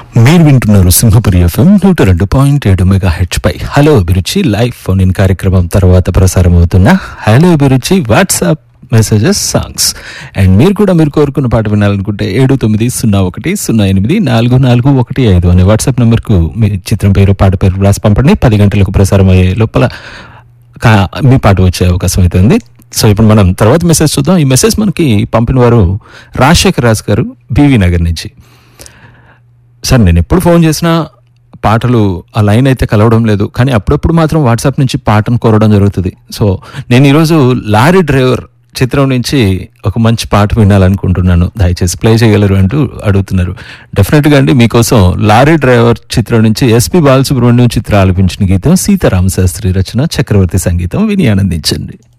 మీరు వింటున్నారు సింహపురి ఎఫ్ఎం నూట రెండు పాయింట్ ఏడు మెగా హెచ్ పై హలో అభిరుచి లైవ్ ఫోన్ ఇన్ కార్యక్రమం తర్వాత ప్రసారం అవుతున్న హలో అభిరుచి వాట్సాప్ మెసేజెస్ సాంగ్స్ అండ్ మీరు కూడా మీరు కోరుకున్న పాట వినాలనుకుంటే ఏడు తొమ్మిది సున్నా ఒకటి సున్నా ఎనిమిది నాలుగు నాలుగు ఒకటి ఐదు అనే వాట్సాప్ నెంబర్కు మీ చిత్రం పేరు పాట పేరు రాసి పంపండి పది గంటలకు ప్రసారం అయ్యే లోపల కా- మీ పాట వచ్చే అవకాశం అయితే ఉంది సో ఇప్పుడు మనం తర్వాత మెసేజ్ చూద్దాం ఈ మెసేజ్ మనకి పంపిన వారు రాజశేఖర్ రాజు గారు బీవీ నగర్ నుంచి సార్ నేను ఎప్పుడు ఫోన్ చేసినా పాటలు ఆ లైన్ అయితే కలవడం లేదు కానీ అప్పుడప్పుడు మాత్రం వాట్సాప్ నుంచి పాటను కోరడం జరుగుతుంది సో నేను ఈరోజు లారీ డ్రైవర్ చిత్రం నుంచి ఒక మంచి పాట వినాలనుకుంటున్నాను దయచేసి ప్లే చేయగలరు అంటూ అడుగుతున్నారు డెఫినెట్గా అండి మీకోసం లారీ డ్రైవర్ చిత్రం నుంచి ఎస్పి బాలసుబ్రహ్మణ్యం చిత్ర ఆలపించిన గీతం సీతారామ శాస్త్రి రచన చక్రవర్తి సంగీతం విని ఆనందించండి